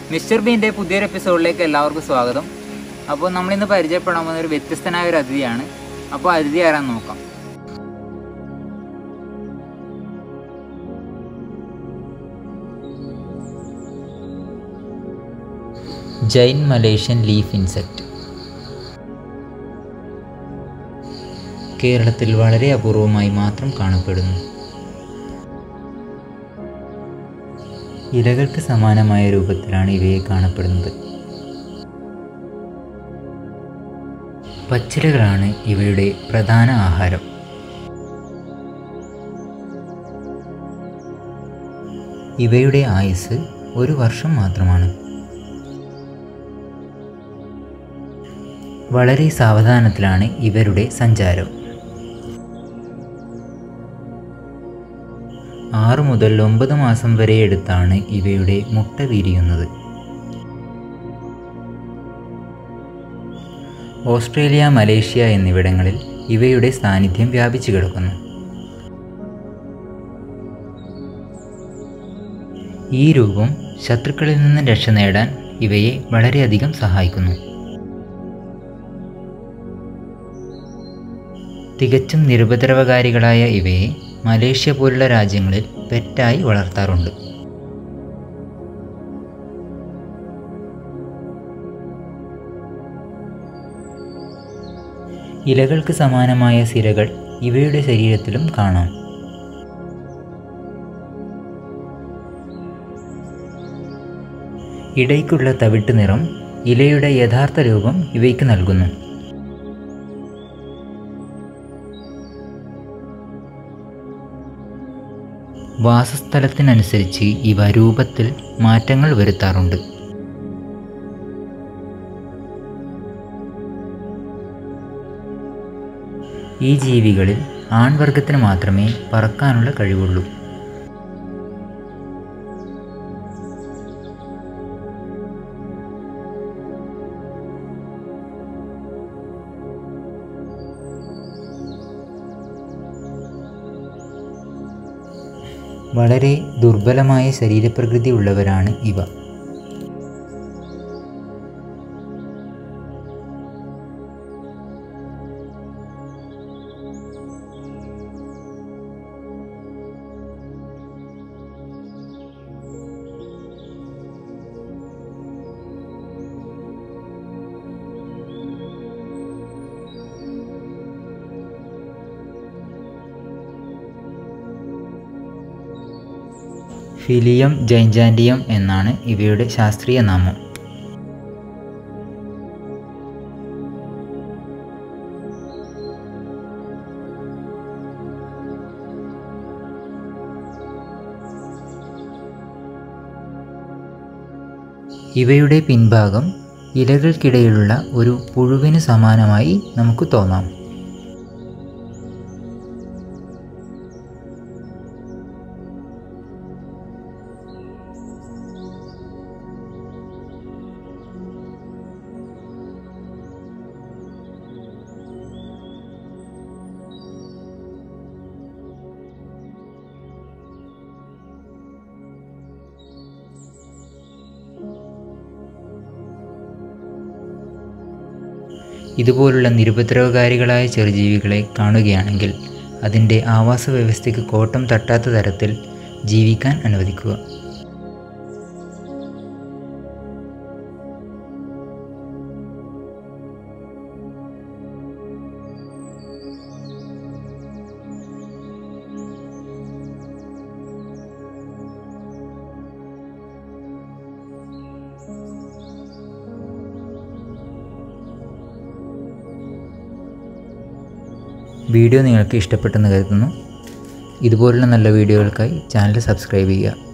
mister ബീൻ്റെ പുതിയൊരു എപ്പിസോഡിലേക്ക് എല്ലാവർക്കും സ്വാഗതം അപ്പോൾ നമ്മളിന്ന് പരിചയപ്പെടാൻ പോകുന്ന ഒരു വ്യത്യസ്തനായ ഒരു അതിഥിയാണ് അപ്പോൾ അതിഥി ആരാന്ന് നോക്കാം ജൈൻ മലേഷ്യൻ ലീഫ് ഇൻസെക്റ്റ് കേരളത്തിൽ വളരെ അപൂർവമായി മാത്രം കാണപ്പെടുന്നു ഇലകൾക്ക് സമാനമായ രൂപത്തിലാണ് ഇവയെ കാണപ്പെടുന്നത് പച്ചിലകളാണ് ഇവയുടെ പ്രധാന ആഹാരം ഇവയുടെ ആയുസ് ഒരു വർഷം മാത്രമാണ് വളരെ സാവധാനത്തിലാണ് ഇവരുടെ സഞ്ചാരം ആറ് മുതൽ ഒമ്പത് മാസം വരെ എടുത്താണ് ഇവയുടെ മുട്ട വിരിയുന്നത് ഓസ്ട്രേലിയ മലേഷ്യ എന്നിവിടങ്ങളിൽ ഇവയുടെ സാന്നിധ്യം വ്യാപിച്ചു കിടക്കുന്നു ഈ രൂപം ശത്രുക്കളിൽ നിന്ന് രക്ഷ നേടാൻ ഇവയെ വളരെയധികം സഹായിക്കുന്നു തികച്ചും നിരുപദ്രവകാരികളായ ഇവയെ മലേഷ്യ പോലുള്ള രാജ്യങ്ങളിൽ പെറ്റായി വളർത്താറുണ്ട് ഇലകൾക്ക് സമാനമായ സിരകൾ ഇവയുടെ ശരീരത്തിലും കാണാം ഇടയ്ക്കുള്ള തവിട്ട് നിറം ഇലയുടെ യഥാർത്ഥ രൂപം ഇവയ്ക്ക് നൽകുന്നു വാസസ്ഥലത്തിനനുസരിച്ച് ഇവ രൂപത്തിൽ മാറ്റങ്ങൾ വരുത്താറുണ്ട് ഈ ജീവികളിൽ ആൺവർഗത്തിന് മാത്രമേ പറക്കാനുള്ള കഴിവുള്ളൂ വളരെ ദുർബലമായ ശരീരപ്രകൃതി ഉള്ളവരാണ് ഇവ ഫിലിയം ജൈൻജാൻഡിയം എന്നാണ് ഇവയുടെ ശാസ്ത്രീയ നാമം ഇവയുടെ പിൻഭാഗം ഇലകൾക്കിടയിലുള്ള ഒരു പുഴുവിന് സമാനമായി നമുക്ക് തോന്നാം ഇതുപോലുള്ള നിരുപദ്രവകാരികളായ ചെറുജീവികളെ കാണുകയാണെങ്കിൽ അതിൻ്റെ ആവാസ വ്യവസ്ഥയ്ക്ക് കോട്ടം തട്ടാത്ത തരത്തിൽ ജീവിക്കാൻ അനുവദിക്കുക വീഡിയോ നിങ്ങൾക്ക് ഇഷ്ടപ്പെട്ടെന്ന് കരുതുന്നു ഇതുപോലുള്ള നല്ല വീഡിയോകൾക്കായി ചാനൽ സബ്സ്ക്രൈബ് ചെയ്യുക